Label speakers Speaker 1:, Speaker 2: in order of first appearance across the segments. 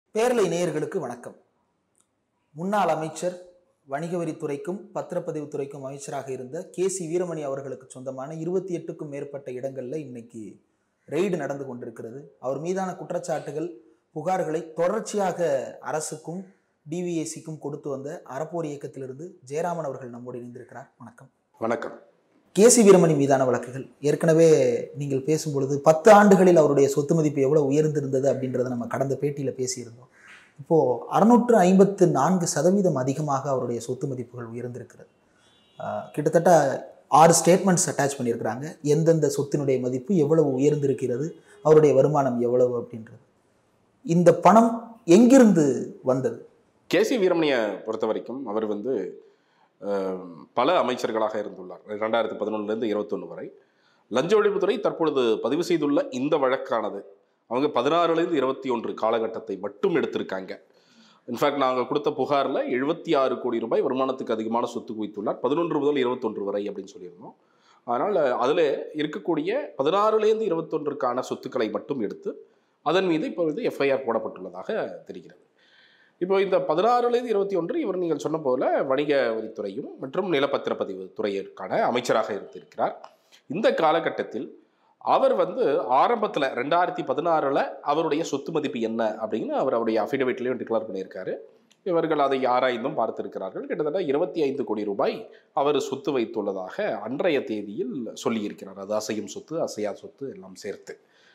Speaker 1: பேரலை நேயர்களுக்கு வணக்கம் முன்னாள் அமைச்சர் வணிக வரித்துறைக்கும் பத்திரப்பதிவுத்துறைக்கும் அமைச்சராக இருந்த கே சி வீரமணி அவர்களுக்கு சொந்தமான இருபத்தி எட்டுக்கும் மேற்பட்ட இடங்கள்ல இன்னைக்கு ரெய்டு நடந்து கொண்டிருக்கிறது அவர் மீதான குற்றச்சாட்டுகள் புகார்களை தொடர்ச்சியாக அரசுக்கும் டிவிஎஸ்சிக்கும் கொடுத்து வந்த அறப்போர் இயக்கத்திலிருந்து ஜெயராமன் அவர்கள் நம்மோடு இணைந்திருக்கிறார் வணக்கம்
Speaker 2: வணக்கம்
Speaker 1: கேசி வீரமணி மீதான வழக்குகள் ஏற்கனவே நீங்கள் பேசும்பொழுது பத்து ஆண்டுகளில் அவருடைய சொத்து மதிப்பு எவ்வளவு உயர்ந்திருந்தது அப்படின்றத நம்ம கடந்த பேட்டியில் பேசியிருந்தோம் இப்போ அறுநூற்று ஐம்பத்து நான்கு சதவீதம் அதிகமாக அவருடைய சொத்து மதிப்புகள் உயர்ந்திருக்கிறது ஆஹ் கிட்டத்தட்ட ஆறு ஸ்டேட்மெண்ட்ஸ் அட்டாச் பண்ணியிருக்கிறாங்க எந்தெந்த சொத்தினுடைய மதிப்பு எவ்வளவு உயர்ந்திருக்கிறது அவருடைய வருமானம் எவ்வளவு அப்படின்றது இந்த பணம் எங்கிருந்து வந்தது
Speaker 2: கேசி வீரமணியை பொறுத்த வரைக்கும் அவர் வந்து அஹ், பல அமைச்சர்களாக இருந்துள்ளார் ரெண்டாயிரத்தி பதினொன்றுலேருந்து இருபத்தொன்று வரை லஞ்ச ஒழிப்புத்துறை தற்பொழுது பதிவு செய்துள்ள இந்த வழக்கானது அவங்க பதினாறுலேருந்து இருபத்தி ஒன்று காலகட்டத்தை மட்டும் எடுத்திருக்காங்க இன்ஃபேக்ட் நாங்கள் கொடுத்த புகாரில் எழுபத்தி ஆறு கோடி ரூபாய் வருமானத்துக்கு அதிகமான சொத்து குவித்துள்ளார் பதினொன்று முதல் இருபத்தொன்று வரை அப்படின்னு சொல்லியிருந்தோம் அதனால் அதில் இருக்கக்கூடிய பதினாறுலேருந்து இருபத்தொன்றுக்கான சொத்துக்களை மட்டும் எடுத்து அதன் மீது இப்பொழுது எஃப்ஐஆர் போடப்பட்டுள்ளதாக தெரிகிறது இப்போ இந்த பதினாறுலேருந்து இருபத்தி ஒன்று இவர் நீங்கள் சொன்ன போல வணிக வரித்துறையும் மற்றும் நிலப்பத்திரப்பதிவு துறையிற்கான அமைச்சராக இருந்திருக்கிறார் இந்த காலகட்டத்தில் அவர் வந்து ஆரம்பத்தில் ரெண்டாயிரத்தி பதினாறில் அவருடைய சொத்து மதிப்பு என்ன அப்படின்னு அவர் அவருடைய அஃபிடவிட்லேயும் டிக்ளேர் பண்ணியிருக்காரு இவர்கள் அதை ஆராய்ந்தும் பார்த்திருக்கிறார்கள் கிட்டத்தட்ட இருபத்தி ஐந்து கோடி ரூபாய் அவர் சொத்து வைத்துள்ளதாக அன்றைய தேதியில் சொல்லியிருக்கிறார் அது அசையும் சொத்து அசையா சொத்து எல்லாம் சேர்த்து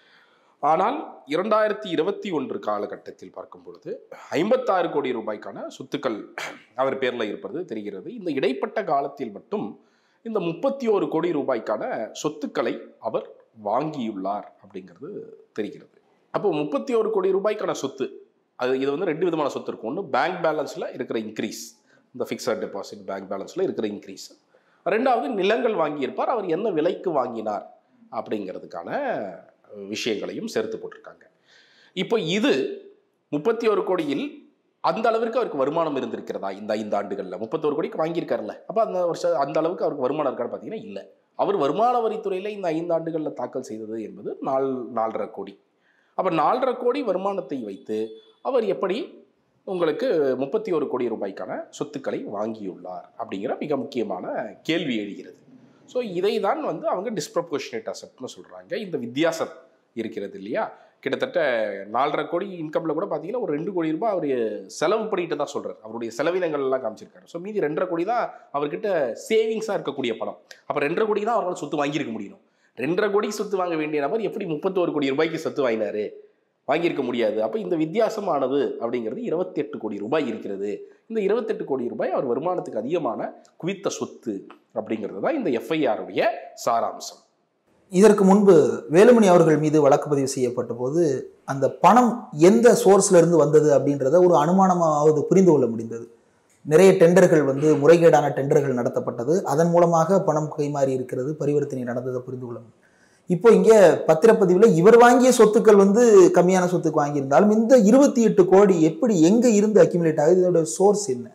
Speaker 2: ஆனால் இரண்டாயிரத்தி இருபத்தி ஒன்று காலகட்டத்தில் பார்க்கும் பொழுது ஐம்பத்தாறு கோடி ரூபாய்க்கான சொத்துக்கள் அவர் பேரில் இருப்பது தெரிகிறது இந்த இடைப்பட்ட காலத்தில் மட்டும் இந்த முப்பத்தி ஒரு கோடி ரூபாய்க்கான சொத்துக்களை அவர் வாங்கியுள்ளார் அப்படிங்கிறது தெரிகிறது அப்போ முப்பத்தி ஒரு கோடி ரூபாய்க்கான சொத்து அது இது வந்து ரெண்டு விதமான சொத்து இருக்கும் ஒன்று பேங்க் பேலன்ஸில் இருக்கிற இன்க்ரீஸ் இந்த ஃபிக்ஸட் டெபாசிட் பேங்க் பேலன்ஸில் இருக்கிற இன்க்ரீஸ் ரெண்டாவது நிலங்கள் வாங்கியிருப்பார் அவர் என்ன விலைக்கு வாங்கினார் அப்படிங்கிறதுக்கான விஷயங்களையும் சேர்த்து போட்டிருக்காங்க இப்போ இது முப்பத்தி ஒரு கோடியில் அந்த அளவிற்கு அவருக்கு வருமானம் இருந்திருக்கிறதா இந்த ஐந்து ஆண்டுகளில் முப்பத்தோரு கோடிக்கு வாங்கியிருக்காருல்ல அப்போ அந்த வருஷம் அந்த அளவுக்கு அவருக்கு வருமானம் இருக்கான்னு பார்த்தீங்கன்னா இல்லை அவர் வருமான வரித்துறையில் இந்த ஐந்து ஆண்டுகளில் தாக்கல் செய்தது என்பது நால் நாலரை கோடி அப்போ நாலரை கோடி வருமானத்தை வைத்து அவர் எப்படி உங்களுக்கு முப்பத்தி ஒரு கோடி ரூபாய்க்கான சொத்துக்களை வாங்கியுள்ளார் அப்படிங்கிற மிக முக்கியமான கேள்வி எழுகிறது ஸோ இதை தான் வந்து அவங்க டிஸ்ப்ரப்போர்ஷனேட் அசெப்ட்னு சொல்கிறாங்க இந்த வித்தியாசம் இருக்கிறது இல்லையா கிட்டத்தட்ட நாலரை கோடி இன்கமில் கூட பார்த்தீங்கன்னா ஒரு ரெண்டு கோடி ரூபாய் அவர் செலவு பண்ணிட்டு தான் சொல்கிறார் அவருடைய செலவினங்கள் எல்லாம் காமிச்சிருக்காரு ஸோ மீதி ரெண்டரை கோடி தான் அவர்கிட்ட சேவிங்ஸாக இருக்கக்கூடிய பணம் அப்போ ரெண்டரை கோடி தான் அவரால் சொத்து வாங்கியிருக்க முடியும் ரெண்டரை கோடி சொத்து வாங்க வேண்டிய நபர் எப்படி முப்பத்தோரு கோடி ரூபாய்க்கு சொத்து வாங்கினாரு வாங்கியிருக்க முடியாது அப்போ இந்த வித்தியாசமானது அப்படிங்கிறது இருபத்தி எட்டு கோடி ரூபாய் இருக்கிறது இந்த இருபத்தெட்டு கோடி ரூபாய் அவர் வருமானத்துக்கு அதிகமான குவித்த சொத்து அப்படிங்கிறது தான் இந்த எஃப்ஐஆருடைய சாராம்சம்
Speaker 1: இதற்கு முன்பு வேலுமணி அவர்கள் மீது வழக்கு பதிவு செய்யப்பட்ட போது அந்த பணம் எந்த சோர்ஸ்ல இருந்து வந்தது அப்படின்றத ஒரு அனுமானமாவது புரிந்து கொள்ள முடிந்தது நிறைய டெண்டர்கள் வந்து முறைகேடான டெண்டர்கள் நடத்தப்பட்டது அதன் மூலமாக பணம் கைமாறி இருக்கிறது பரிவர்த்தனை நடந்ததை புரிந்து கொள்ள முடியும் இப்போ இங்கே பத்திரப்பதிவில் இவர் வாங்கிய சொத்துக்கள் வந்து கம்மியான சொத்துக்கு வாங்கியிருந்தாலும் இந்த இருபத்தி எட்டு கோடி எப்படி எங்க இருந்து அக்யூமுலேட் ஆகுது இதோட சோர்ஸ் என்ன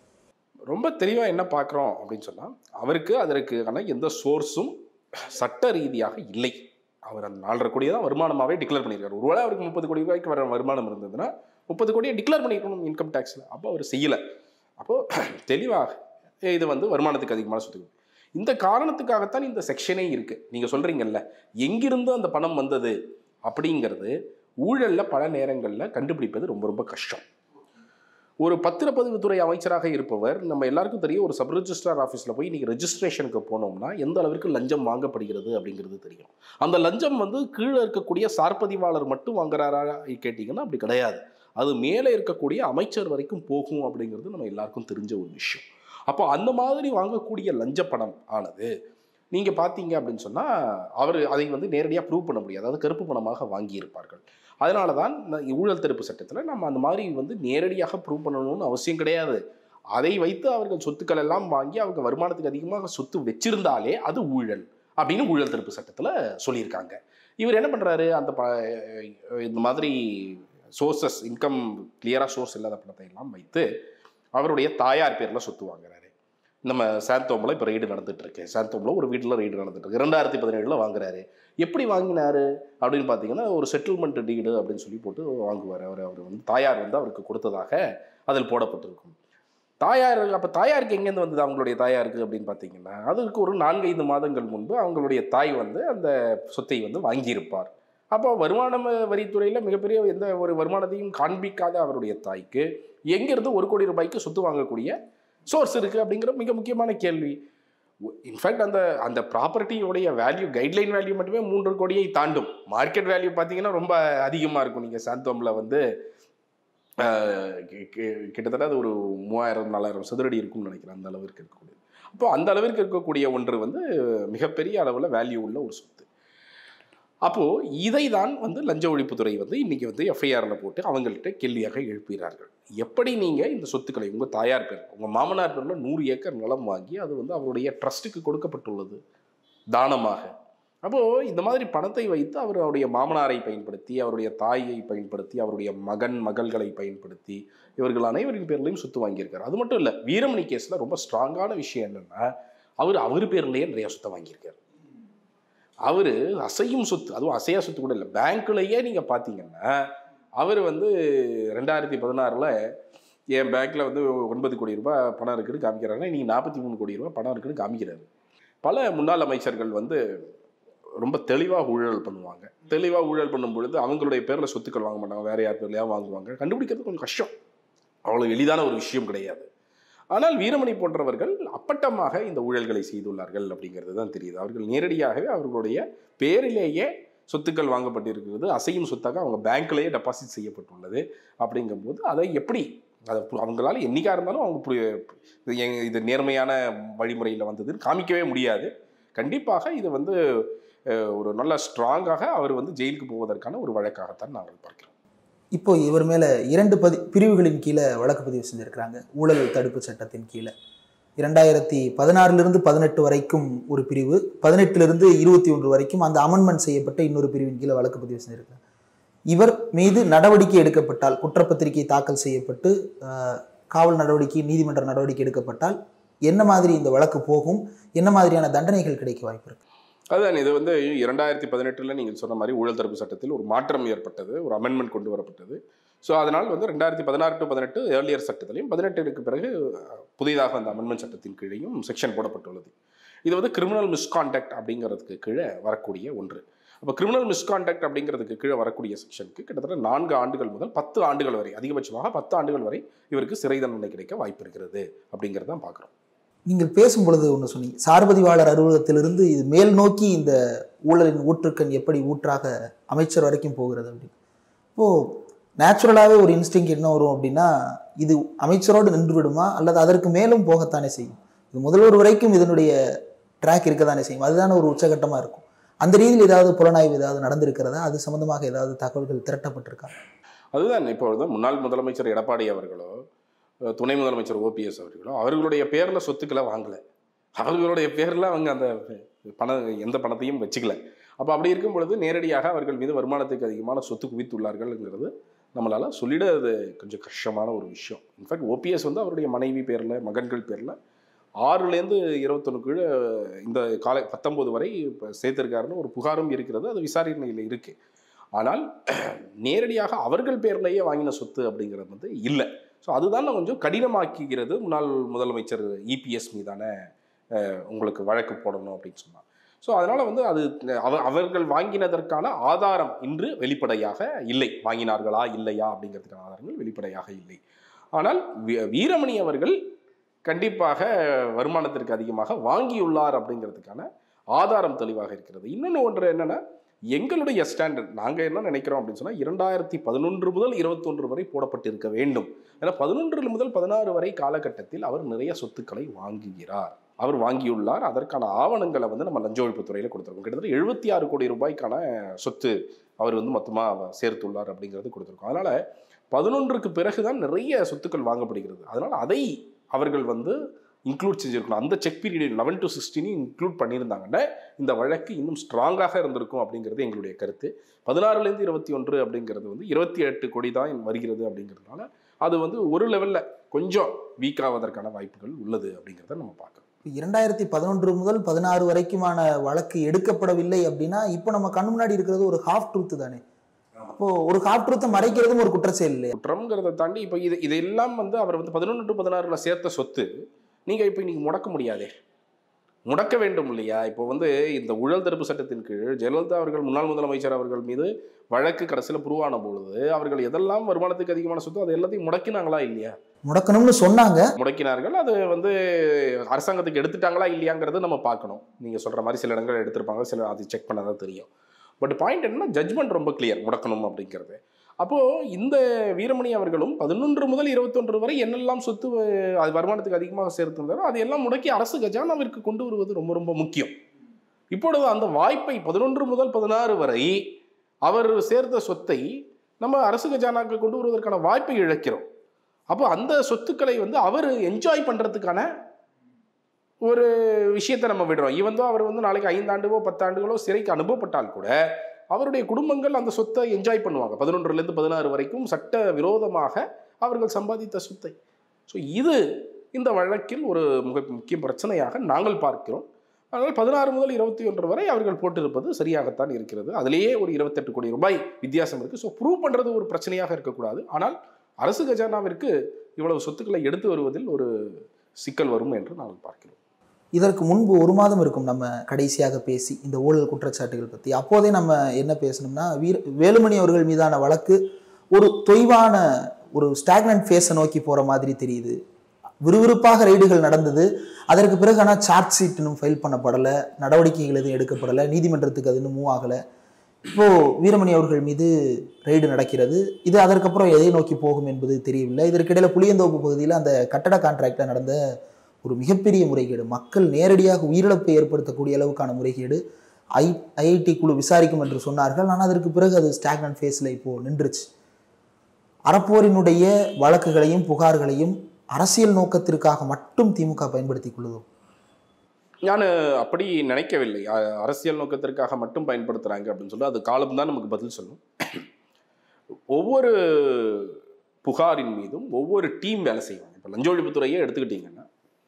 Speaker 2: ரொம்ப தெளிவாக என்ன பார்க்குறோம் அப்படின்னு சொன்னால் அவருக்கு அதற்கான எந்த சோர்ஸும் சட்ட ரீதியாக இல்லை அவர் அந்த நாலரை கோடியை தான் வருமானமாகவே டிக்ளேர் பண்ணியிருக்காரு ஒருவேளை அவருக்கு முப்பது கோடி ரூபாய்க்கு வர வருமானம் இருந்ததுன்னா முப்பது கோடியை டிக்ளேர் பண்ணியிருக்கணும் இன்கம் டேக்ஸில் அப்போ அவர் செய்யலை அப்போது தெளிவாக இது வந்து வருமானத்துக்கு அதிகமான சொத்து இந்த காரணத்துக்காகத்தான் இந்த செக்ஷனே இருக்குது நீங்கள் சொல்கிறீங்கல்ல எங்கிருந்து அந்த பணம் வந்தது அப்படிங்கிறது ஊழலில் பல நேரங்களில் கண்டுபிடிப்பது ரொம்ப ரொம்ப கஷ்டம் ஒரு பத்திரப்பதிவுத்துறை அமைச்சராக இருப்பவர் நம்ம எல்லாருக்கும் தெரியும் ஒரு சப் ரெஜிஸ்ட்ரார் ஆஃபீஸில் போய் நீங்கள் ரெஜிஸ்ட்ரேஷனுக்கு போனோம்னா எந்த அளவிற்கு லஞ்சம் வாங்கப்படுகிறது அப்படிங்கிறது தெரியும் அந்த லஞ்சம் வந்து கீழே இருக்கக்கூடிய சார்பதிவாளர் மட்டும் வாங்குறாரா கேட்டிங்கன்னா அப்படி கிடையாது அது மேலே இருக்கக்கூடிய அமைச்சர் வரைக்கும் போகும் அப்படிங்கிறது நம்ம எல்லாருக்கும் தெரிஞ்ச ஒரு விஷயம் அப்போ அந்த மாதிரி வாங்கக்கூடிய லஞ்ச பணம் ஆனது நீங்கள் பார்த்தீங்க அப்படின்னு சொன்னால் அவர் அதை வந்து நேரடியாக ப்ரூவ் பண்ண முடியாது அதாவது கருப்பு பணமாக வாங்கியிருப்பார்கள் அதனால தான் இந்த ஊழல் தடுப்பு சட்டத்தில் நம்ம அந்த மாதிரி வந்து நேரடியாக ப்ரூவ் பண்ணணும்னு அவசியம் கிடையாது அதை வைத்து அவர்கள் சொத்துக்கள் எல்லாம் வாங்கி அவங்க வருமானத்துக்கு அதிகமாக சொத்து வச்சிருந்தாலே அது ஊழல் அப்படின்னு ஊழல் தடுப்பு சட்டத்தில் சொல்லியிருக்காங்க இவர் என்ன பண்ணுறாரு அந்த ப இந்த மாதிரி சோர்சஸ் இன்கம் கிளியராக சோர்ஸ் இல்லாத பணத்தை எல்லாம் வைத்து அவருடைய தாயார் பேரில் சொத்து வாங்குறாரு நம்ம சாந்தோமில் இப்போ ரெய்டு நடந்துட்டு இருக்கு சாந்தோமில் ஒரு வீட்டில் ரெய்டு நடந்துட்டு இருக்கு ரெண்டாயிரத்தி பதினேழில் வாங்குறாரு எப்படி வாங்கினாரு அப்படின்னு பார்த்தீங்கன்னா ஒரு செட்டில்மெண்ட் டீடு அப்படின்னு சொல்லி போட்டு வாங்குவார் அவர் அவர் வந்து தாயார் வந்து அவருக்கு கொடுத்ததாக அதில் போடப்பட்டிருக்கும் தாயார் அப்போ தாயாருக்கு எங்கேருந்து வந்தது அவங்களுடைய தாயாருக்கு அப்படின்னு பார்த்தீங்கன்னா அதுக்கு ஒரு நான்கைந்து மாதங்கள் முன்பு அவங்களுடைய தாய் வந்து அந்த சொத்தை வந்து வாங்கியிருப்பார் அப்போ வருமான வரித்துறையில் மிகப்பெரிய எந்த ஒரு வருமானத்தையும் காண்பிக்காத அவருடைய தாய்க்கு எங்கேருந்து ஒரு கோடி ரூபாய்க்கு சொத்து வாங்கக்கூடிய சோர்ஸ் இருக்குது அப்படிங்கிற மிக முக்கியமான கேள்வி இன்ஃபேக்ட் அந்த அந்த ப்ராப்பர்ட்டியோடைய வேல்யூ கைட்லைன் வேல்யூ மட்டுமே மூன்று கோடியை தாண்டும் மார்க்கெட் வேல்யூ பார்த்தீங்கன்னா ரொம்ப அதிகமாக இருக்கும் நீங்கள் சாந்தோமில் வந்து ஆஹ், கி- கி- கிட்டத்தட்ட அது ஒரு மூவாயிரம் நாலாயிரம் சதுரடி இருக்கும்னு நினைக்கிறேன் அந்த அளவிற்கு இருக்கக்கூடிய அப்போ அந்த அளவிற்கு இருக்கக்கூடிய ஒன்று வந்து மிகப்பெரிய அளவில் வேல்யூ உள்ள ஒரு சொத்து அப்போது இதை தான் வந்து லஞ்ச ஒழிப்புத்துறை வந்து இன்னைக்கு வந்து எஃப்ஐஆரில் போட்டு அவங்கள்ட்ட கேள்வியாக எழுப்புகிறார்கள் எப்படி நீங்கள் இந்த சொத்துக்களை உங்கள் தாயார் பேர் உங்கள் மாமனார் பேரில் நூறு ஏக்கர் நிலம் வாங்கி அது வந்து அவருடைய ட்ரஸ்ட்டுக்கு கொடுக்கப்பட்டுள்ளது தானமாக அப்போது இந்த மாதிரி பணத்தை வைத்து அவர் அவருடைய மாமனாரை பயன்படுத்தி அவருடைய தாயை பயன்படுத்தி அவருடைய மகன் மகள்களை பயன்படுத்தி இவர்கள் அனைவரின் பேர்லையும் சொத்து வாங்கியிருக்காரு அது மட்டும் இல்லை வீரமணி கேஸில் ரொம்ப ஸ்ட்ராங்கான விஷயம் என்னென்னா அவர் அவர் பேர்லேயே நிறைய சொத்தை வாங்கியிருக்காரு அவர் அசையும் சொத்து அதுவும் அசையா சொத்து கூட இல்லை பேங்க்லேயே நீங்கள் பார்த்தீங்கன்னா அவர் வந்து ரெண்டாயிரத்தி பதினாறில் என் பேங்க்கில் வந்து ஒன்பது கோடி ரூபாய் பணம் இருக்குன்னு காமிக்கிறாருன்னா நீங்கள் நாற்பத்தி மூணு கோடி ரூபாய் பணம் இருக்குன்னு காமிக்கிறாரு பல முன்னாள் அமைச்சர்கள் வந்து ரொம்ப தெளிவாக ஊழல் பண்ணுவாங்க தெளிவாக ஊழல் பண்ணும் பொழுது அவங்களுடைய பேரில் சொத்துக்கள் வாங்க மாட்டாங்க வேற யார் பேர்லையா வாங்குவாங்க கண்டுபிடிக்கிறது கொஞ்சம் கஷ்டம் அவ்வளோ எளிதான ஒரு விஷயம் கிடையாது ஆனால் வீரமணி போன்றவர்கள் அப்பட்டமாக இந்த ஊழல்களை செய்துள்ளார்கள் அப்படிங்கிறது தான் தெரியுது அவர்கள் நேரடியாகவே அவர்களுடைய பேரிலேயே சொத்துக்கள் வாங்கப்பட்டிருக்கிறது அசையும் சொத்தாக அவங்க பேங்க்லேயே டெபாசிட் செய்யப்பட்டுள்ளது அப்படிங்கும்போது அதை எப்படி அதை பு- அவங்களால என்னைக்கா இருந்தாலும் அவங்க புரிய- இது எங்க- இது நேர்மையான வழிமுறையில் வந்ததுன்னு காமிக்கவே முடியாது கண்டிப்பாக இது வந்து அஹ், ஒரு நல்ல ஸ்ட்ராங்காக அவர் வந்து ஜெயிலுக்கு போவதற்கான ஒரு வழக்காகத்தான் நாங்கள் பார்க்கிறோம்
Speaker 1: இப்போ இவர் மேலே இரண்டு பதி பிரிவுகளின் கீழே வழக்கு பதிவு செஞ்சுருக்கிறாங்க ஊழல் தடுப்பு சட்டத்தின் கீழே இரண்டாயிரத்தி பதினாறிலிருந்து பதினெட்டு வரைக்கும் ஒரு பிரிவு பதினெட்டிலிருந்து இருபத்தி ஒன்று வரைக்கும் அந்த அமெண்ட்மெண்ட் செய்யப்பட்ட இன்னொரு பிரிவின் கீழே வழக்கு பதிவு செஞ்சிருக்காங்க இவர் மீது நடவடிக்கை எடுக்கப்பட்டால் குற்றப்பத்திரிகை தாக்கல் செய்யப்பட்டு ஆஹ், காவல் நடவடிக்கை நீதிமன்ற நடவடிக்கை எடுக்கப்பட்டால் என்ன மாதிரி இந்த வழக்கு போகும் என்ன மாதிரியான தண்டனைகள் கிடைக்க வாய்ப்பு இருக்கு
Speaker 2: அதுதான் இது வந்து இரண்டாயிரத்தி பதினெட்டில் நீங்கள் சொன்ன மாதிரி ஊழல் தடுப்பு சட்டத்தில் ஒரு மாற்றம் ஏற்பட்டது ஒரு அமெண்ட்மெண்ட் கொண்டு வரப்பட்டது ஸோ அதனால் வந்து ரெண்டாயிரத்தி பதினாறு டு பதினெட்டு ஏர்லியர் சட்டத்திலையும் பதினெட்டுக்கு பிறகு அஹ், புதிதாக அந்த அமெண்ட்மெண்ட் சட்டத்தின் கீழையும் செக்ஷன் போடப்பட்டுள்ளது இது வந்து கிரிமினல் மிஸ்கான்டக்ட் அப்படிங்கிறதுக்கு கீழே வரக்கூடிய ஒன்று அப்போ கிரிமினல் மிஸ்கான்டக்ட் அப்படிங்கிறதுக்கு கீழே வரக்கூடிய செக்ஷனுக்கு கிட்டத்தட்ட நான்கு ஆண்டுகள் முதல் பத்து ஆண்டுகள் வரை அதிகபட்சமாக பத்து ஆண்டுகள் வரை இவருக்கு சிறை தண்டனை கிடைக்க வாய்ப்பு இருக்கிறது அப்படிங்கிறத தான் பார்க்குறோம்
Speaker 1: நீங்கள் பேசும் பொழுது ஒன்று சொன்னீங்க சார்பதிவாளர் அலுவலகத்திலிருந்து இது மேல் நோக்கி இந்த ஊழலின் ஊற்றுக்கண் எப்படி ஊற்றாக அமைச்சர் வரைக்கும் போகிறது அப்படின்னு இப்போது நேச்சுரலாகவே ஒரு இன்ஸ்டிங் என்ன வரும் அப்படின்னா இது அமைச்சரோடு நின்று விடுமா அல்லது அதற்கு மேலும் போகத்தானே செய்யும் இது முதல்வர் வரைக்கும் இதனுடைய ட்ராக் இருக்க தானே செய்யும் அதுதானே ஒரு உச்சகட்டமாக இருக்கும் அந்த ரீதியில் ஏதாவது புலனாய்வு ஏதாவது நடந்திருக்கிறதா அது சம்பந்தமாக ஏதாவது தகவல்கள் திரட்டப்பட்டிருக்கா
Speaker 2: அதுதான் இப்பொழுது முன்னாள் முதலமைச்சர் எடப்பாடி அவர்களோ அஹ் துணை முதலமைச்சர் ஓபிஎஸ் அவர்களோ அவர்களுடைய பேரில் சொத்துக்களை வாங்கலை அவர்களுடைய பேரில் அவங்க அந்த பணம் எந்த பணத்தையும் வச்சுக்கல அப்போ அப்படி இருக்கும் பொழுது நேரடியாக அவர்கள் மீது வருமானத்துக்கு அதிகமான சொத்து குவித்துள்ளார்கள்ங்கிறது நம்மளால் சொல்லிட அது கொஞ்சம் கஷ்டமான ஒரு விஷயம் இன்ஃபேக்ட் ஓபிஎஸ் வந்து அவருடைய மனைவி பேரில் மகன்கள் பேரில் ஆறுலேருந்து இருபத்தொன்று கீழே இந்த காலை பத்தொம்போது வரை இப்போ சேர்த்திருக்காருன்னு ஒரு புகாரும் இருக்கிறது அது விசாரணையில் இருக்குது ஆனால் நேரடியாக அவர்கள் பேர்லேயே வாங்கின சொத்து அப்படிங்கிறது வந்து இல்லை ஸோ அதுதான் கொஞ்சம் கடினமாக்குகிறது முன்னாள் முதலமைச்சர் இபிஎஸ் மீதான அஹ், உங்களுக்கு வழக்கு போடணும் அப்படின்னு சொன்னார் ஸோ அதனால் வந்து அது அவ அவர்கள் வாங்கினதற்கான ஆதாரம் இன்று வெளிப்படையாக இல்லை வாங்கினார்களா இல்லையா அப்படிங்கிறதுக்கான ஆதாரங்கள் வெளிப்படையாக இல்லை ஆனால் வீ- வீரமணி அவர்கள் கண்டிப்பாக வருமானத்திற்கு அதிகமாக வாங்கியுள்ளார் அப்படிங்கிறதுக்கான ஆதாரம் தெளிவாக இருக்கிறது இன்னொன்று ஒன்று என்னன்னா எங்களுடைய ஸ்டாண்டர்ட் நாங்கள் என்ன நினைக்கிறோம் அப்படின்னு சொன்னால் இரண்டாயிரத்தி பதினொன்று முதல் இருபத்தொன்று வரை போடப்பட்டிருக்க வேண்டும் ஏன்னா பதினொன்று முதல் பதினாறு வரை காலகட்டத்தில் அவர் நிறைய சொத்துக்களை வாங்குகிறார் அவர் வாங்கியுள்ளார் அதற்கான ஆவணங்களை வந்து நம்ம லஞ்ச ஒழிப்புத் துறையில் கொடுத்துருக்கோம் கிட்டத்தட்ட எழுபத்தி ஆறு கோடி ரூபாய்க்கான சொத்து அவர் வந்து மொத்தமாக சேர்த்துள்ளார் அப்படிங்கிறது கொடுத்துருக்கோம் அதனால் பதினொன்றுக்கு பிறகுதான் நிறைய சொத்துக்கள் வாங்கப்படுகிறது அதனால் அதை அவர்கள் வந்து இன்க்ளூட் செஞ்சிருக்கணும் அந்த செக் பீரியட் லெவன் டு சிக்ஸ்டீனையும் இன்க்ளூட் பண்ணியிருந்தாங்கன்னா இந்த வழக்கு இன்னும் ஸ்ட்ராங்காக இருந்திருக்கும் அப்படிங்கிறது எங்களுடைய கருத்து பதினாறுலேருந்து இருபத்தி ஒன்று அப்படிங்கிறது வந்து இருபத்தி எட்டு கோடி தான் வருகிறது அப்படிங்கிறதுனால அது வந்து ஒரு லெவலில் கொஞ்சம் வீக் ஆவதற்கான வாய்ப்புகள் உள்ளது அப்படிங்கிறத நம்ம பார்க்கணும்
Speaker 1: இரண்டாயிரத்தி பதினொன்று முதல் பதினாறு வரைக்குமான வழக்கு எடுக்கப்படவில்லை அப்படின்னா இப்போ நம்ம கண் முன்னாடி இருக்கிறது ஒரு ஹாஃப் ட்ரூத் தானே அப்போ ஒரு ஹாஃப் ட்ரூத்தை மறைக்கிறதும் ஒரு குற்றச்செயல் இல்லையா
Speaker 2: குற்றம்ங்கிறத தாண்டி இப்போ இது இதெல்லாம் வந்து அவர் வந்து பதினொன்று டு பதினாறுல சேர்த்த சொத்து நீங்கள் இப்போ இன்னைக்கு முடக்க முடியாதே முடக்க வேண்டும் இல்லையா இப்போ வந்து இந்த ஊழல் தடுப்பு சட்டத்தின் கீழ் ஜெயலலிதா அவர்கள் முன்னாள் முதலமைச்சர் அவர்கள் மீது வழக்கு கடைசியில் புருவான பொழுது அவர்கள் எதெல்லாம் வருமானத்துக்கு அதிகமான சொத்து அது எல்லாத்தையும் முடக்கினாங்களா இல்லையா
Speaker 1: முடக்கணும்னு சொன்னாங்க
Speaker 2: முடக்கினார்கள் அது வந்து அரசாங்கத்துக்கு எடுத்துட்டாங்களா இல்லையாங்கிறத நம்ம பார்க்கணும் நீங்கள் சொல்கிற மாதிரி சில இடங்கள் எடுத்திருப்பாங்க சில அது செக் பண்ண தான் தெரியும் பட் பாயிண்ட் என்னன்னா ஜட்ஜ்மெண்ட் ரொம்ப கிளியர் முடக்கணும் அப்படிங்கிறது அப்போது இந்த வீரமணி அவர்களும் பதினொன்று முதல் இருபத்தொன்று வரை என்னெல்லாம் சொத்து அஹ், அது வருமானத்துக்கு அதிகமாக சேர்த்திருந்தாரோ அது எல்லாம் முடக்கி அரசு கஜானாவிற்கு கொண்டு வருவது ரொம்ப ரொம்ப முக்கியம் இப்பொழுது அந்த வாய்ப்பை பதினொன்று முதல் பதினாறு வரை அவர் சேர்த்த சொத்தை நம்ம அரசு கஜானாக்கு கொண்டு வருவதற்கான வாய்ப்பை இழக்கிறோம் அப்போ அந்த சொத்துக்களை வந்து அவர் என்ஜாய் பண்ணுறதுக்கான ஒரு விஷயத்தை நம்ம விடுறோம் ஈவன் தான் அவர் வந்து நாளைக்கு ஐந்தாண்டுகளோ பத்தாண்டுகளோ சிறைக்கு அனுப்பப்பட்டால் கூட அவருடைய குடும்பங்கள் அந்த சொத்தை என்ஜாய் பண்ணுவாங்க பதினொன்றுலேருந்து பதினாறு வரைக்கும் சட்ட விரோதமாக அவர்கள் சம்பாதித்த சொத்தை ஸோ இது இந்த வழக்கில் ஒரு மிக முக்கிய பிரச்சனையாக நாங்கள் பார்க்கிறோம் அதனால் பதினாறு முதல் இருபத்தி ஒன்று வரை அவர்கள் போட்டிருப்பது சரியாகத்தான் இருக்கிறது அதிலேயே ஒரு இருபத்தெட்டு கோடி ரூபாய் வித்தியாசம் இருக்குது ஸோ ப்ரூவ் பண்ணுறது ஒரு பிரச்சனையாக இருக்கக்கூடாது ஆனால் அரசு கஜானாவிற்கு இவ்வளவு சொத்துக்களை எடுத்து வருவதில் ஒரு சிக்கல் வரும் என்று நாங்கள் பார்க்கிறோம்
Speaker 1: இதற்கு முன்பு ஒரு மாதம் இருக்கும் நம்ம கடைசியாக பேசி இந்த ஊழல் குற்றச்சாட்டுகள் பற்றி அப்போதே நம்ம என்ன பேசணும்னா வீர வேலுமணி அவர்கள் மீதான வழக்கு ஒரு தொய்வான ஒரு ஸ்டாக்னன்ட் ஃபேஸை நோக்கி போகிற மாதிரி தெரியுது விறுவிறுப்பாக ரெய்டுகள் நடந்தது அதற்கு பிறகு ஆனால் சார்ஜ் ஷீட் இன்னும் ஃபைல் பண்ணப்படலை நடவடிக்கைகள் எதுவும் எடுக்கப்படலை நீதிமன்றத்துக்கு அது இன்னும் மூவ் ஆகலை இப்போ வீரமணி அவர்கள் மீது ரெய்டு நடக்கிறது இது அதற்கப்புறம் எதை நோக்கி போகும் என்பது தெரியவில்லை இதற்கிடையில புளியந்தோப்பு பகுதியில் அந்த கட்டட கான்ட்ராக்டில் நடந்த ஒரு மிகப்பெரிய முறைகேடு மக்கள் நேரடியாக உயிரிழப்பை ஏற்படுத்தக்கூடிய அளவுக்கான முறைகேடு ஐ ஐஐடி குழு விசாரிக்கும் என்று சொன்னார்கள் ஆனால் அதற்கு பிறகு அது ஸ்டாக்னன்ட் ஃபேஸில் இப்போது நின்றுச்சு அறப்போரினுடைய வழக்குகளையும் புகார்களையும் அரசியல் நோக்கத்திற்காக மட்டும் திமுக பயன்படுத்திக் கொள்ளுதோ
Speaker 2: நான் அப்படி நினைக்கவில்லை அ- அரசியல் நோக்கத்திற்காக மட்டும் பயன்படுத்துகிறாங்க அப்படின்னு சொல்லி அது காலம்தான் நமக்கு பதில் சொல்லும் ஒவ்வொரு புகாரின் மீதும் ஒவ்வொரு டீம் வேலை செய்வாங்க இப்போ லஞ்ச ஒழிப்புத்துறையே எடுத்துக்கிட்டிங்கன்னா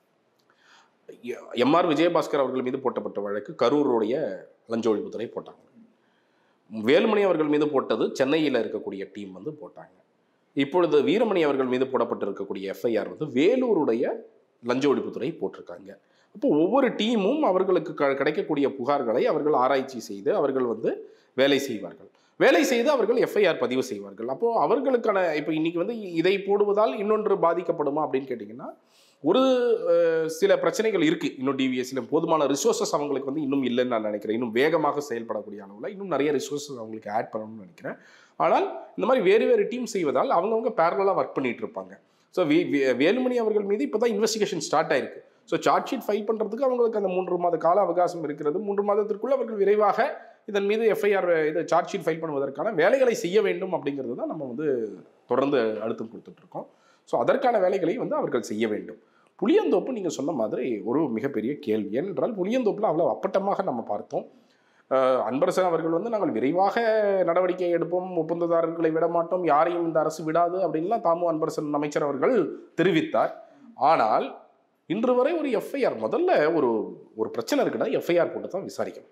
Speaker 2: எம்ஆர் விஜயபாஸ்கர் அவர்கள் மீது போட்டப்பட்ட வழக்கு கரூருடைய லஞ்ச ஒழிப்புத்துறை போட்டாங்க வேலுமணி அவர்கள் மீது போட்டது சென்னையில் இருக்கக்கூடிய டீம் வந்து போட்டாங்க இப்பொழுது வீரமணி அவர்கள் மீது போடப்பட்டிருக்கக்கூடிய எஃப்ஐஆர் வந்து வேலூருடைய லஞ்ச ஒழிப்புத்துறை போட்டிருக்காங்க அப்போ ஒவ்வொரு டீமும் அவர்களுக்கு க கிடைக்கக்கூடிய புகார்களை அவர்கள் ஆராய்ச்சி செய்து அவர்கள் வந்து வேலை செய்வார்கள் வேலை செய்து அவர்கள் எஃப்ஐஆர் பதிவு செய்வார்கள் அப்போ அவர்களுக்கான இப்போ இன்னைக்கு வந்து இதை போடுவதால் இன்னொன்று பாதிக்கப்படுமா அப்படின்னு கேட்டிங்கன்னா ஒரு அஹ், சில பிரச்சனைகள் இருக்கு இன்னும் டிவிஎஸ்ல போதுமான ரிசோர்சஸ் அவங்களுக்கு வந்து இன்னும் இல்லைன்னு நான் நினைக்கிறேன் இன்னும் வேகமாக செயல்படக்கூடிய அளவில் இன்னும் நிறைய ரிசோர்சஸ் அவங்களுக்கு ஆட் பண்ணணும்னு நினைக்கிறேன் ஆனால் இந்த மாதிரி வேறு வேறு டீம் செய்வதால் அவங்கவுங்க பேரலாக ஒர்க் பண்ணிட்டு இருப்பாங்க ஸோ வே வே- வேலுமணி அவர்கள் மீது இப்போ தான் இன்வெஸ்டிகேஷன் ஸ்டார்ட் ஆயிருக்கு ஸோ சார்ஜ் ஷீட் ஃபைல் பண்ணுறதுக்கு அவங்களுக்கு அந்த மூன்று மாத கால அவகாசம் இருக்கிறது மூன்று மாதத்திற்குள் அவர்கள் விரைவாக இதன் மீது எஃப்ஐஆர் இது சார்ஜ் ஷீட் ஃபைல் பண்ணுவதற்கான வேலைகளை செய்ய வேண்டும் அப்படிங்கிறது தான் நம்ம வந்து தொடர்ந்து அழுத்தம் கொடுத்துட்டு இருக்கோம் ஸோ அதற்கான வேலைகளை வந்து அவர்கள் செய்ய வேண்டும் புளியந்தோப்பு நீங்கள் சொன்ன மாதிரி ஒரு மிகப்பெரிய கேள்வி ஏனென்றால் புளியந்தோப்பில் அவ்வளோ அப்பட்டமாக நம்ம பார்த்தோம் அஹ் அன்பரசன் அவர்கள் வந்து நாங்கள் விரைவாக நடவடிக்கை எடுப்போம் ஒப்பந்ததாரர்களை விட மாட்டோம் யாரையும் இந்த அரசு விடாது அப்படின்லாம் தாமு அன்பரசன் அமைச்சர் அவர்கள் தெரிவித்தார் ஆனால் இன்று வரை ஒரு எஃப்ஐஆர் முதல்ல ஒரு ஒரு பிரச்சனை இருக்குன்னா எஃப்ஐஆர் போட்டு தான் விசாரிக்கணும்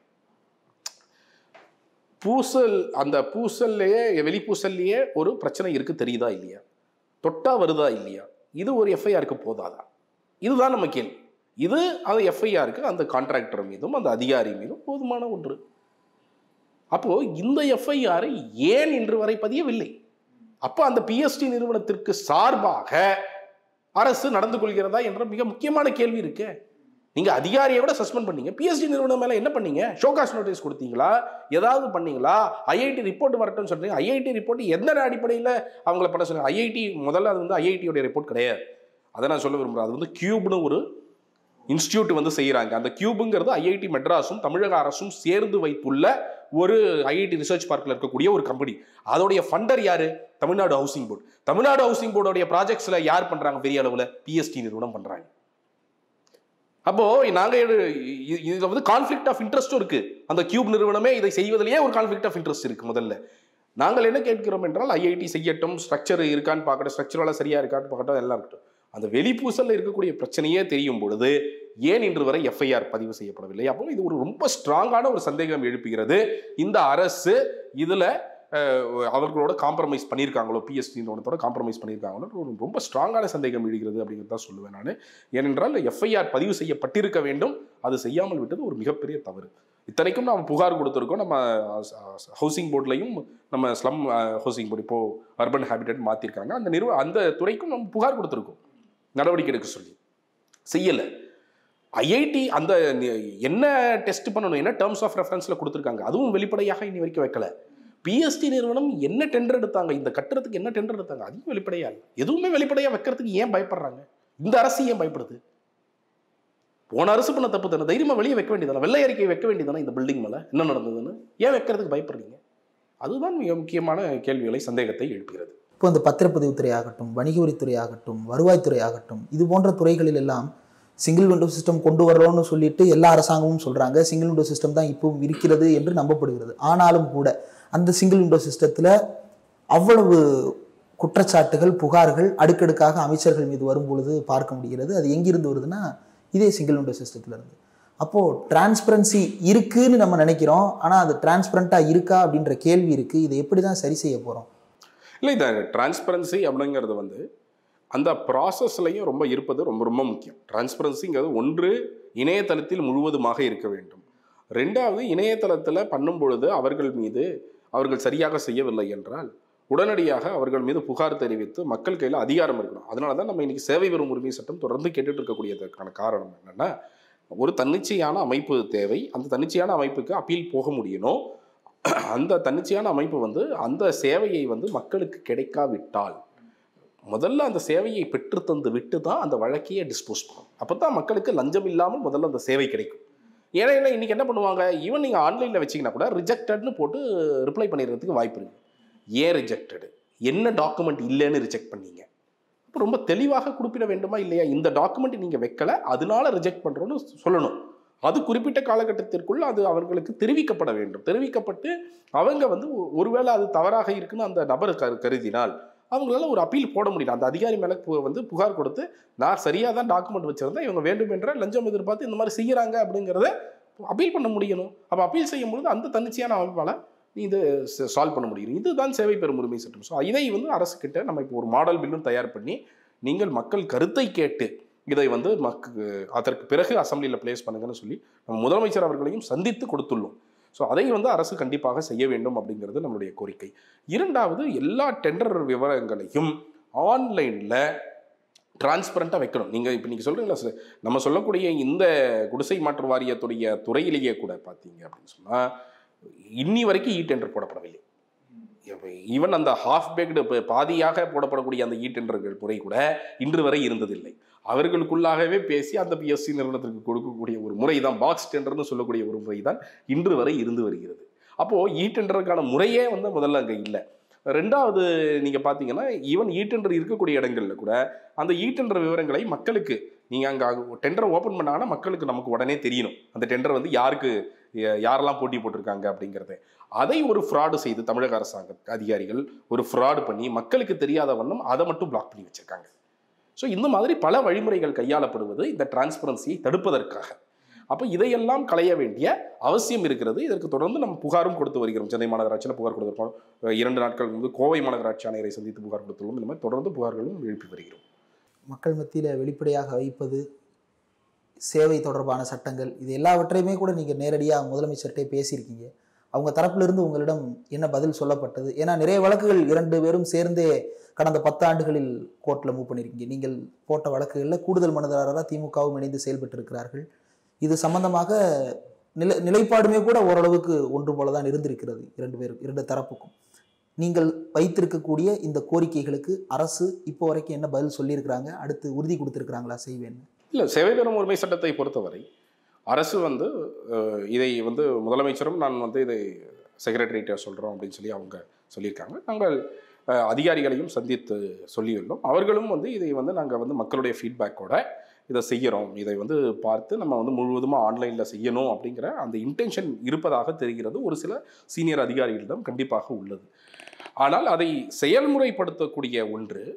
Speaker 2: பூசல் அந்த பூசல்லையே வெளிப்பூசல்லையே ஒரு பிரச்சனை இருக்கு தெரியுதா இல்லையா தொட்டா வருதா இல்லையா இது ஒரு எஃப்ஐஆருக்கு போதாதா இதுதான் நம்ம கேள்வி இது அந்த எஃப்ஐஆருக்கு அந்த கான்ட்ராக்டர் மீதும் அந்த அதிகாரி மீதும் போதுமான ஒன்று அப்போ இந்த எஃப்ஐஆரை ஏன் இன்று வரை பதியவில்லை அப்போ அந்த பிஎஸ்டி நிறுவனத்திற்கு சார்பாக அரசு நடந்து கொள்கிறதா என்ற மிக முக்கியமான கேள்வி இருக்கு நீங்க அதிகாரியை விட சஸ்பெண்ட் பண்ணீங்க பிஎஸ்டி நிறுவனம் மேல என்ன பண்ணீங்க ஷோகாஸ் நோட்டீஸ் கொடுத்தீங்களா ஏதாவது பண்ணீங்களா ஐஐடி ரிப்போர்ட் வரட்டும்னு சொல்றீங்க ஐஐடி ரிப்போர்ட் எந்த அடிப்படையில் அவங்கள பண்ண சொன்னாங்க ஐஐடி முதல்ல அது வந்து ஐஐடியோட ரிப்போர்ட் கிடையாது அதை நான் சொல்ல விரும்புகிறேன் அது வந்து கியூப்னு ஒரு இன்ஸ்டியூட் வந்து செய்கிறாங்க அந்த கியூபுங்கிறது ஐஐடி மெட்ராஸும் தமிழக அரசும் சேர்ந்து வைத்துள்ள ஒரு ஐஐடி ரிசர்ச் பார்க்கில் இருக்கக்கூடிய ஒரு கம்பெனி அதோடைய ஃபண்டர் யாரு Tamil Nadu housing board Tamil Nadu housing போர்டோடைய ப்ராஜெக்ட்ஸ்ல யார் பண்றாங்க பெரிய அளவில் பிஎஸ்டி நிறுவனம் பண்றாங்க அப்போ நாங்க எடு- இ- இதுல வந்து கான்ஃபிளிக்ட் ஆஃப் இன்ட்ரெஸ்டும் இருக்கு அந்த கியூப் நிறுவனமே இதை செய்வதிலேயே ஒரு கான்ஃபிளிக்ட் ஆஃப் இன்ட்ரெஸ்ட் இருக்கு முதல்ல நாங்கள் என்ன கேட்கிறோம் என்றால் ஐஐடி செய்யட்டும் ஸ்ட்ரக்சர் இருக்கான்னு பார்க்கட்டும் ஸ்ட்ரக்சரலாக சரியா இருக்கான்னு பார்க்கட்டும் எல்லாம் இருக்கட்டும் அந்த வெளிப்பூசல்ல இருக்கக்கூடிய பிரச்சனையே தெரியும் பொழுது ஏன் இன்று வரை எஃப்ஐஆர் பதிவு செய்யப்படவில்லை அப்போ இது ஒரு ரொம்ப ஸ்ட்ராங்கான ஒரு சந்தேகம் எழுப்புகிறது இந்த அரசு இதுல அஹ், அவர்களோட காம்ப்ரமைஸ் பண்ணியிருக்காங்களோ பிஎஸ்டி நிறுவனத்தோட காம்ப்ரமைஸ் பண்ணியிருக்காங்களோ ஒரு ரொம்ப ஸ்ட்ராங்கான சந்தேகம் எழுகிறது அப்படிங்கிறது தான் சொல்லுவேன் நான் ஏனென்றால் எஃப்ஐஆர் பதிவு செய்யப்பட்டிருக்க வேண்டும் அது செய்யாமல் விட்டது ஒரு மிகப்பெரிய தவறு இத்தனைக்கும் நாம் புகார் கொடுத்துருக்கோம் நம்ம ஹவுசிங் போர்ட்லையும் நம்ம ஸ்லம் ஹவுசிங் போர்டு இப்போ அர்பன் ஹேபிடட் மாற்றிருக்காங்க அந்த நிறுவ அந்த துறைக்கும் நம்ம புகார் கொடுத்துருக்கோம் நடவடிக்கை எடுக்க சொல்லி செய்யலை ஐஐடி அந்த நி- என்ன டெஸ்ட் பண்ணணும் என்ன டேர்ம்ஸ் ஆஃப் ரெஃபரன்ஸில் கொடுத்துருக்காங்க அதுவும் வெளிப்படையாக இனி வரைக்கும் வைக்கல பிஎஸ்டி நிறுவனம் என்ன டெண்டர் எடுத்தாங்க இந்த கட்டுறதுக்கு என்ன டெண்டர் எடுத்தாங்க அதுவும் வெளிப்படையா இல்லை எதுவுமே வெளிப்படையாக வைக்கிறதுக்கு ஏன் பயப்படுறாங்க இந்த அரசு ஏன் பயப்படுது போன அரசு பண்ண தப்பு தானே தைரியமாக வெளியே வைக்க வேண்டியதானே வெள்ளை அறிக்கை வைக்க வேண்டியதானே இந்த பில்டிங் மேலே என்ன நடந்ததுன்னு ஏன் வைக்கிறதுக்கு பயப்படுறீங்க அதுதான் மிக முக்கியமான கேள்விகளை சந்தேகத்தை எழுப்புகிறது
Speaker 1: இப்போ இந்த பத்திரப்பதிவுத்துறை ஆகட்டும் வணிக வரித்துறை ஆகட்டும் வருவாய்த்துறை ஆகட்டும் இது போன்ற துறைகளில் எல்லாம் சிங்கிள் விண்டோ சிஸ்டம் கொண்டு வர்றோம்னு சொல்லிட்டு எல்லா அரசாங்கமும் சொல்றாங்க சிங்கிள் விண்டோ சிஸ்டம் தான் இப்பவும் இருக்கிறது என்று நம்பப்படுகிறது ஆனாலும் கூட அந்த சிங்கிள் விண்டோ சிஸ்டத்தில் அவ்வளவு குற்றச்சாட்டுகள் புகார்கள் அடுக்கடுக்காக அமைச்சர்கள் மீது வரும் பொழுது பார்க்க முடிகிறது அது எங்கிருந்து வருதுன்னா இதே சிங்கிள் விண்டோ சிஸ்டத்துல இருந்து அப்போ டிரான்ஸ்பரன்சி இருக்குன்னு நம்ம நினைக்கிறோம் ஆனா அது டிரான்ஸ்பரண்டா இருக்கா அப்படின்ற கேள்வி இருக்கு இதை எப்படி தான் சரி செய்ய போறோம்
Speaker 2: இல்லை இந்த டிரான்ஸ்பரன்சி அப்படிங்கிறது வந்து அந்த ப்ராசஸ்லையும் ரொம்ப இருப்பது ரொம்ப ரொம்ப முக்கியம் டிரான்ஸ்பரன்சிங்கிறது ஒன்று இணையதளத்தில் முழுவதுமாக இருக்க வேண்டும் ரெண்டாவது இணையதளத்தில் பண்ணும் பொழுது அவர்கள் மீது அவர்கள் சரியாக செய்யவில்லை என்றால் உடனடியாக அவர்கள் மீது புகார் தெரிவித்து மக்கள் கையில் அதிகாரம் இருக்கணும் அதனால தான் நம்ம இன்னைக்கு சேவை பெறும் உரிமை சட்டம் தொடர்ந்து கேட்டுட்டு இருக்கக்கூடியதற்கான காரணம் என்னன்னா ஒரு தன்னிச்சையான அமைப்பு தேவை அந்த தன்னிச்சையான அமைப்புக்கு அப்பீல் போக முடியணும் அந்த தன்னிச்சையான அமைப்பு வந்து அந்த சேவையை வந்து மக்களுக்கு கிடைக்காவிட்டால் முதல்ல அந்த சேவையை பெற்று தந்து விட்டு தான் அந்த வழக்கையே டிஸ்போஸ் பண்ணணும் அப்போ தான் மக்களுக்கு லஞ்சம் இல்லாமல் முதல்ல அந்த சேவை கிடைக்கும் ஏன்னா என்ன இன்னைக்கு என்ன பண்ணுவாங்க ஈவன் நீங்கள் ஆன்லைனில் வச்சிங்கன்னா கூட ரிஜெக்டட்னு போட்டு ரிப்ளை பண்ணிடுறதுக்கு வாய்ப்பு இருக்குது ஏன் ரிஜெக்டடு என்ன டாக்குமெண்ட் இல்லைன்னு ரிஜெக்ட் பண்ணீங்க அப்போ ரொம்ப தெளிவாக குறிப்பிட வேண்டுமா இல்லையா இந்த டாக்குமெண்ட் நீங்கள் வைக்கல அதனால ரிஜெக்ட் பண்ணுறோன்னு சொல்லணும் அது குறிப்பிட்ட காலகட்டத்திற்குள் அது அவர்களுக்கு தெரிவிக்கப்பட வேண்டும் தெரிவிக்கப்பட்டு அவங்க வந்து ஒ- ஒருவேளை அது தவறாக இருக்குன்னு அந்த நபர் கரு கருதினால் அவங்களால ஒரு அப்பீல் போட முடியல அந்த அதிகாரி மேலே வந்து புகார் கொடுத்து நான் சரியாக தான் டாக்குமெண்ட் வச்சிருந்தேன் இவங்க வேண்டும் என்ற லஞ்சம் எதிர்பார்த்து இந்த மாதிரி செய்கிறாங்க அப்படிங்கிறத அப்பீல் பண்ண முடியணும் அப்போ அப்பீல் செய்யும் பொழுது அந்த தன்னிச்சையான அமைப்பால் நீ இது சால்வ் பண்ண முடியும் இதுதான் சேவை பெறும் உரிமை சட்டம் ஸோ இதை வந்து அரசு கிட்ட நம்ம இப்போ ஒரு மாடல் பில்லும் தயார் பண்ணி நீங்கள் மக்கள் கருத்தை கேட்டு இதை வந்து மக்கு அதற்கு பிறகு அசம்பிளியில் பிளேஸ் பண்ணுங்கன்னு சொல்லி நம்ம முதலமைச்சர் அவர்களையும் சந்தித்து கொடுத்துள்ளோம் ஸோ அதை வந்து அரசு கண்டிப்பாக செய்ய வேண்டும் அப்படிங்கிறது நம்மளுடைய கோரிக்கை இரண்டாவது எல்லா டெண்டர் விவரங்களையும் ஆன்லைனில் டிரான்ஸ்பரண்ட்டாக வைக்கணும் நீங்கள் இப்போ நீங்கள் சொல்கிறீங்களா சார் நம்ம சொல்லக்கூடிய இந்த குடிசை மாற்று வாரியத்துடைய துறையிலேயே கூட பார்த்தீங்க அப்படின்னு சொன்னால் இன்னி வரைக்கும் இ டெண்டர் போடப்படவில்லை ஈவன் அந்த ஹாஃப் பேக்டு பாதியாக போடப்படக்கூடிய அந்த இ டெண்டர்கள் முறை கூட இன்று வரை இருந்ததில்லை அவர்களுக்குள்ளாகவே பேசி அந்த பிஎஸ்சி நிறுவனத்திற்கு கொடுக்கக்கூடிய ஒரு முறை தான் பாக்ஸ் டெண்டர்னு சொல்லக்கூடிய ஒரு முறை தான் இன்று வரை இருந்து வருகிறது அப்போது இ டெண்டருக்கான முறையே வந்து முதல்ல அங்கே இல்லை ரெண்டாவது நீங்கள் பார்த்தீங்கன்னா ஈவன் இ டெண்டர் இருக்கக்கூடிய இடங்களில் கூட அந்த இ டெண்டர் விவரங்களை மக்களுக்கு நீங்கள் அங்கே டெண்டரை ஓப்பன் பண்ணாங்கன்னா மக்களுக்கு நமக்கு உடனே தெரியணும் அந்த டெண்டர் வந்து யாருக்கு ய- யாரெல்லாம் போட்டி போட்டிருக்காங்க அப்படிங்கிறத அதை ஒரு ஃப்ராடு செய்து தமிழக அரசாங்க அதிகாரிகள் ஒரு ஃப்ராடு பண்ணி மக்களுக்கு தெரியாத வண்ணம் அதை மட்டும் பிளாக் பண்ணி வச்சிருக்காங்க ஸோ இந்த மாதிரி பல வழிமுறைகள் கையாளப்படுவது இந்த டிரான்ஸ்பரன்சியை தடுப்பதற்காக அப்போ இதையெல்லாம் களைய வேண்டிய அவசியம் இருக்கிறது இதற்கு தொடர்ந்து நம்ம புகாரும் கொடுத்து வருகிறோம் சென்னை மாநகராட்சியில் புகார் கொடுத்துருக்கோம் அஹ் இரண்டு நாட்கள் வந்து கோவை மாநகராட்சி ஆணையரை சந்தித்து புகார் கொடுத்துள்ளோம் இந்த மாதிரி தொடர்ந்து புகார்களும் எழுப்பி வருகிறோம்
Speaker 1: மக்கள் மத்தியில் வெளிப்படையாக வைப்பது சேவை தொடர்பான சட்டங்கள் இது எல்லாவற்றையுமே கூட நீங்கள் நேரடியாக முதலமைச்சர்கிட்டே பேசியிருக்கீங்க அவங்க தரப்பிலிருந்து உங்களிடம் என்ன பதில் சொல்லப்பட்டது ஏன்னா நிறைய வழக்குகள் இரண்டு பேரும் சேர்ந்தே கடந்த பத்து ஆண்டுகளில் கோர்ட்டில் மூவ் பண்ணியிருக்கீங்க நீங்கள் போட்ட வழக்குகளில் கூடுதல் மனுதாரராக திமுகவும் இணைந்து செயல்பட்டு இருக்கிறார்கள் இது சம்பந்தமாக நிலை நிலைப்பாடுமே கூட ஓரளவுக்கு ஒன்று போல தான் இருந்திருக்கிறது இரண்டு பேரும் இரண்டு தரப்புக்கும் நீங்கள் வைத்திருக்கக்கூடிய இந்த கோரிக்கைகளுக்கு அரசு இப்போ வரைக்கும் என்ன பதில் சொல்லியிருக்கிறாங்க அடுத்து உறுதி கொடுத்துருக்குறாங்களா செய்வேன்னு
Speaker 2: இல்லை சேவை பெறும் உரிமை சட்டத்தை பொறுத்தவரை அரசு வந்து அஹ், இதை வந்து முதலமைச்சரும் நான் வந்து இதை செக்ரட்டரிகிட்ட சொல்கிறோம் அப்படின்னு சொல்லி அவங்க சொல்லியிருக்காங்க நாங்கள் அஹ், அதிகாரிகளையும் சந்தித்து சொல்லியுள்ளோம் அவர்களும் வந்து இதை வந்து நாங்கள் வந்து மக்களுடைய ஃபீட்பேக்கோட இதை செய்கிறோம் இதை வந்து பார்த்து நம்ம வந்து முழுவதுமாக ஆன்லைனில் செய்யணும் அப்படிங்கிற அந்த இன்டென்ஷன் இருப்பதாக தெரிகிறது ஒரு சில சீனியர் அதிகாரிகளிடம் கண்டிப்பாக உள்ளது ஆனால் அதை செயல்முறைப்படுத்தக்கூடிய ஒன்று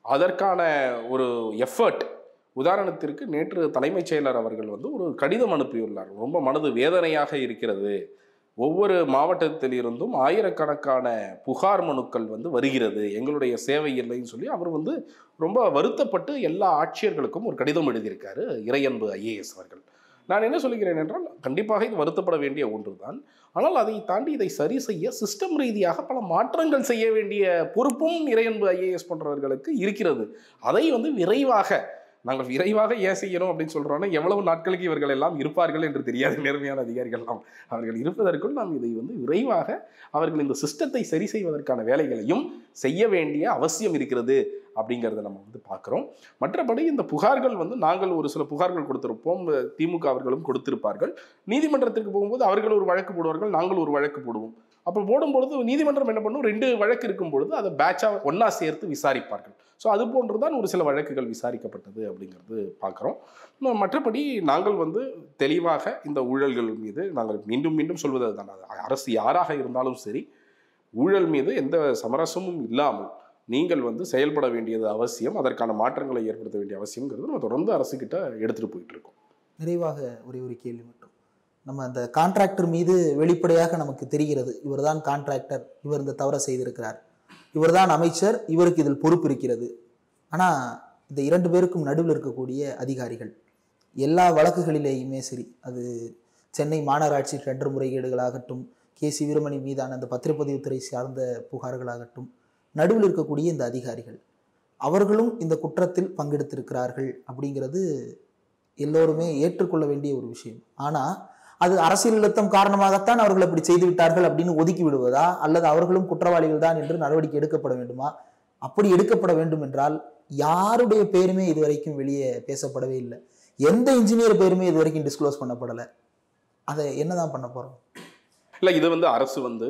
Speaker 2: அதற்கான ஒரு எஃபர்ட் உதாரணத்திற்கு நேற்று தலைமைச் செயலர் அவர்கள் வந்து ஒரு கடிதம் அனுப்பியுள்ளார் ரொம்ப மனது வேதனையாக இருக்கிறது ஒவ்வொரு மாவட்டத்திலிருந்தும் ஆயிரக்கணக்கான புகார் மனுக்கள் வந்து வருகிறது எங்களுடைய சேவை இல்லைன்னு சொல்லி அவர் வந்து ரொம்ப வருத்தப்பட்டு எல்லா ஆட்சியர்களுக்கும் ஒரு கடிதம் எழுதியிருக்காரு இறையன்பு ஐஏஎஸ் அவர்கள் நான் என்ன சொல்கிறேன் என்றால் கண்டிப்பாக இது வருத்தப்பட வேண்டிய ஒன்றுதான் ஆனால் அதை தாண்டி இதை சரி செய்ய சிஸ்டம் ரீதியாக பல மாற்றங்கள் செய்ய வேண்டிய பொறுப்பும் இறையன்பு ஐஏஎஸ் போன்றவர்களுக்கு இருக்கிறது அதை வந்து விரைவாக நாங்கள் விரைவாக ஏன் செய்யணும் அப்படின்னு சொல்றோம்னா எவ்வளவு நாட்களுக்கு இவர்கள் எல்லாம் இருப்பார்கள் என்று தெரியாது நேர்மையான அதிகாரிகள் எல்லாம் அவர்கள் இருப்பதற்குள் நாம் இதை வந்து விரைவாக அவர்கள் இந்த சிஸ்டத்தை சரி செய்வதற்கான வேலைகளையும் செய்ய வேண்டிய அவசியம் இருக்கிறது அப்படிங்கிறத நம்ம வந்து பார்க்குறோம் மற்றபடி இந்த புகார்கள் வந்து நாங்கள் ஒரு சில புகார்கள் கொடுத்திருப்போம் திமுக அவர்களும் கொடுத்திருப்பார்கள் நீதிமன்றத்திற்கு போகும்போது அவர்கள் ஒரு வழக்கு போடுவார்கள் நாங்கள் ஒரு வழக்கு போடுவோம் அப்போ போடும்பொழுது நீதிமன்றம் என்ன பண்ணும் ரெண்டு வழக்கு இருக்கும் பொழுது அதை பேட்சாக ஒன்றா சேர்த்து விசாரிப்பார்கள் ஸோ அது போன்று தான் ஒரு சில வழக்குகள் விசாரிக்கப்பட்டது அப்படிங்கிறது பார்க்குறோம் ம- மற்றபடி நாங்கள் வந்து தெளிவாக இந்த ஊழல்கள் மீது நாங்கள் மீண்டும் மீண்டும் சொல்வது அதுதான் அது அரசு யாராக இருந்தாலும் சரி ஊழல் மீது எந்த சமரசமும் இல்லாமல் நீங்கள் வந்து செயல்பட வேண்டியது அவசியம் அதற்கான மாற்றங்களை ஏற்படுத்த வேண்டிய அவசியம்ங்கிறது நம்ம தொடர்ந்து அரசுக்கிட்ட எடுத்துகிட்டு போயிட்டு இருக்கோம்
Speaker 1: நிறைவாக ஒரே ஒரு கேள்வி மட்டும் நம்ம அந்த கான்ட்ராக்டர் மீது வெளிப்படையாக நமக்கு தெரிகிறது இவர்தான் கான்ட்ராக்டர் இவர் இந்த தவறை செய்திருக்கிறார் இவர்தான் அமைச்சர் இவருக்கு இதில் பொறுப்பு இருக்கிறது ஆனால் இந்த இரண்டு பேருக்கும் நடுவில் இருக்கக்கூடிய அதிகாரிகள் எல்லா வழக்குகளிலேயுமே சரி அது சென்னை மாநகராட்சி டெண்டர் முறைகேடுகளாகட்டும் கே சி வீரமணி மீதான அந்த பத்திரப்பதிவுத்துறை சார்ந்த புகார்களாகட்டும் நடுவில் இருக்கக்கூடிய இந்த அதிகாரிகள் அவர்களும் இந்த குற்றத்தில் பங்கெடுத்திருக்கிறார்கள் அப்படிங்கிறது எல்லோருமே ஏற்றுக்கொள்ள வேண்டிய ஒரு விஷயம் ஆனால் அது அரசியல் அழுத்தம் காரணமாகத்தான் அவர்கள் அப்படி செய்து விட்டார்கள் அப்படின்னு ஒதுக்கி விடுவதா அல்லது அவர்களும் குற்றவாளிகள் தான் என்று நடவடிக்கை எடுக்கப்பட வேண்டுமா அப்படி எடுக்கப்பட வேண்டும் என்றால் யாருடைய பேருமே இதுவரைக்கும் வெளியே பேசப்படவே இல்லை எந்த இன்ஜினியர் பேருமே இது வரைக்கும் டிஸ்க்ளோஸ் பண்ணப்படலை அதை என்னதான் பண்ண போறோம்
Speaker 2: இல்லை இது வந்து அரசு வந்து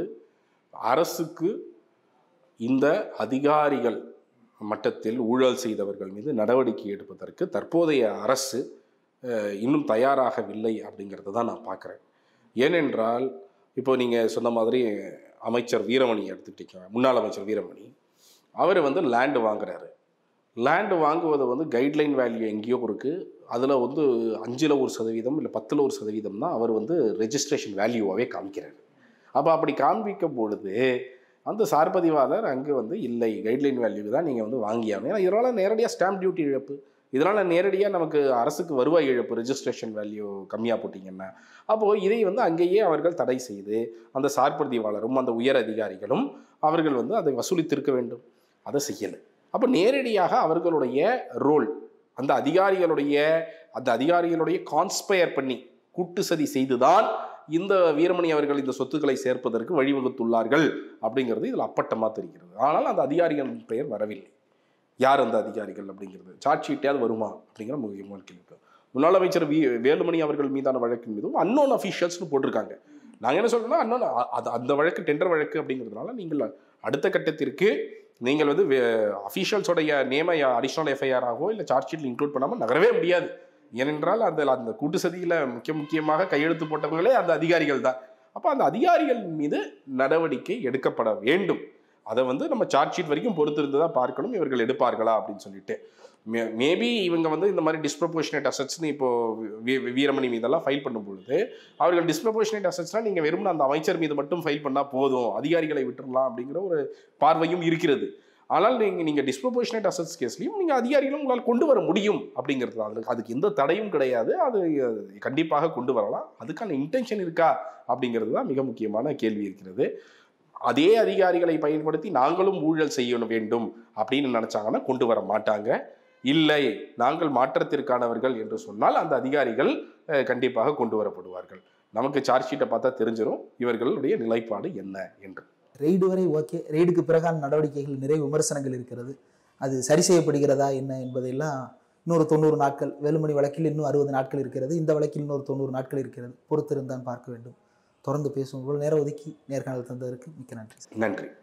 Speaker 2: அரசுக்கு இந்த அதிகாரிகள் மட்டத்தில் ஊழல் செய்தவர்கள் மீது நடவடிக்கை எடுப்பதற்கு தற்போதைய அரசு அஹ், இன்னும் தயாராகவில்லை அப்படிங்கிறத தான் நான் பார்க்குறேன் ஏனென்றால் இப்போ நீங்கள் சொன்ன மாதிரி அமைச்சர் வீரமணி எடுத்துக்கிட்டீங்க முன்னாள் அமைச்சர் வீரமணி அவர் வந்து லேண்டு வாங்குறாரு லேண்டு வாங்குவது வந்து கைட்லைன் வேல்யூ எங்கேயோ இருக்குது அதில் வந்து அஞ்சில் ஒரு சதவீதம் இல்லை பத்தில் ஒரு சதவீதம் தான் அவர் வந்து ரெஜிஸ்ட்ரேஷன் வேல்யூவாகவே காமிக்கிறார் அப்போ அப்படி காண்பிக்கும் பொழுது அந்த சார்பதிவாளர் அங்கே வந்து இல்லை கைட்லைன் வேல்யூ தான் நீங்கள் வந்து வாங்கியாகணும் ஏன்னா இதனால் நேரடியாக ஸ்டாம்ப் டியூட்டி இழப்பு இதனால் நேரடியாக நமக்கு அரசுக்கு வருவாய் இழப்பு ரெஜிஸ்ட்ரேஷன் வேல்யூ கம்மியாக போட்டிங்கன்னா அப்போது இதை வந்து அங்கேயே அவர்கள் தடை செய்து அந்த சார்பதிவாளரும் அந்த உயர் அதிகாரிகளும் அவர்கள் வந்து அதை வசூலித்திருக்க வேண்டும் அதை செய்யலை அப்போ நேரடியாக அவர்களுடைய ரோல் அந்த அதிகாரிகளுடைய அந்த அதிகாரிகளுடைய கான்ஸ்பயர் பண்ணி கூட்டு சதி செய்துதான் இந்த வீரமணி அவர்கள் இந்த சொத்துக்களை சேர்ப்பதற்கு வழிவகுத்துள்ளார்கள் அப்படிங்கிறது இதில் அப்பட்டமாக தெரிகிறது ஆனால் அந்த அதிகாரிகளின் பெயர் வரவில்லை யார் அந்த அதிகாரிகள் அப்படிங்கிறது சார்ஜ் ஷீட்டையாவது வருமா அப்படிங்கிற முக்கியமான கேள்வி முன்னாள் அமைச்சர் வி வேலுமணி அவர்கள் மீதான வழக்கின் மீதும் அன்னோன் அஃபீஷியல்ஸ்னு போட்டிருக்காங்க நாங்கள் என்ன சொல்றோம்னா அன்னோன் அது அந்த வழக்கு டெண்டர் வழக்கு அப்படிங்கிறதுனால நீங்கள் அடுத்த கட்டத்திற்கு நீங்கள் வந்து அஃபீஷியல்ஸோடைய நேம அடிஷ்னல் எஃப்ஐஆர் ஆகவோ இல்லை சார்ஜ் ஷீட்டில் இன்க்ளூட் பண்ணாமல் நகரவே முடியாது ஏனென்றால் அந்த அந்த கூட்டு சதியில் முக்கிய முக்கியமாக கையெழுத்து போட்டவங்களே அந்த அதிகாரிகள் தான் அப்போ அந்த அதிகாரிகள் மீது நடவடிக்கை எடுக்கப்பட வேண்டும் அதை வந்து நம்ம சார்ஜ் ஷீட் வரைக்கும் பொறுத்திருந்து தான் பார்க்கணும் இவர்கள் எடுப்பார்களா அப்படின்னு சொல்லிட்டு மேபி இவங்க வந்து இந்த மாதிரி டிஸ்ப்ரப்போர்ஷனேட் அசட்ஸ்னு இப்போ வீ- வீ- வீரமணி மீதெல்லாம் ஃபைல் பண்ணும் பொழுது அவர்கள் டிஸ்ப்ரப்போர்ஷனேட் அசட்ஸ்னால் நீங்கள் வெறும் அந்த அமைச்சர் மீது மட்டும் ஃபைல் பண்ணால் போதும் அதிகாரிகளை விட்டுறலாம் அப்படிங்கிற ஒரு பார்வையும் இருக்கிறது ஆனால் நீங்கள் நீங்கள் டிஸ்ப்ரப்போர்ஷனேட் அசட்ஸ் கேஸ்லையும் நீங்கள் அதிகாரிகளும் உங்களால் கொண்டு வர முடியும் அப்படிங்கிறது தான். அதுக்கு அதுக்கு எந்த தடையும் கிடையாது அது அது கண்டிப்பாக கொண்டு வரலாம் அதுக்கான இன்டென்ஷன் இருக்கா அப்படிங்கிறது தான் மிக முக்கியமான கேள்வி இருக்கிறது அதே அதிகாரிகளை பயன்படுத்தி நாங்களும் ஊழல் செய்ய வேண்டும் அப்படின்னு நினைச்சாங்கன்னா கொண்டு வர மாட்டாங்க இல்லை நாங்கள் மாற்றத்திற்கானவர்கள் என்று சொன்னால் அந்த அதிகாரிகள் அஹ், கண்டிப்பாக கொண்டு வரப்படுவார்கள் நமக்கு சார்ஜ் ஷீட்டை பார்த்தா தெரிஞ்சிடும் இவர்களுடைய நிலைப்பாடு என்ன என்று
Speaker 1: ரெய்டு வரை ஓகே ரெய்டுக்கு பிறகான நடவடிக்கைகள் நிறைய விமர்சனங்கள் இருக்கிறது அது சரி செய்யப்படுகிறதா என்ன என்பதையெல்லாம் இன்னொரு தொண்ணூறு நாட்கள் வேலுமணி வழக்கில் இன்னும் அறுபது நாட்கள் இருக்கிறது இந்த வழக்கில் இன்னொரு தொண்ணூறு நாட்கள் இருக்கிறது பொறுத்திருந்தான் பார்க்க வேண்டும் தொடர்ந்து பேசும் இவ்வளவு நேரம் ஒதுக்கி நேர்காணல் தந்ததற்கு மிக்க நன்றி
Speaker 2: நன்றி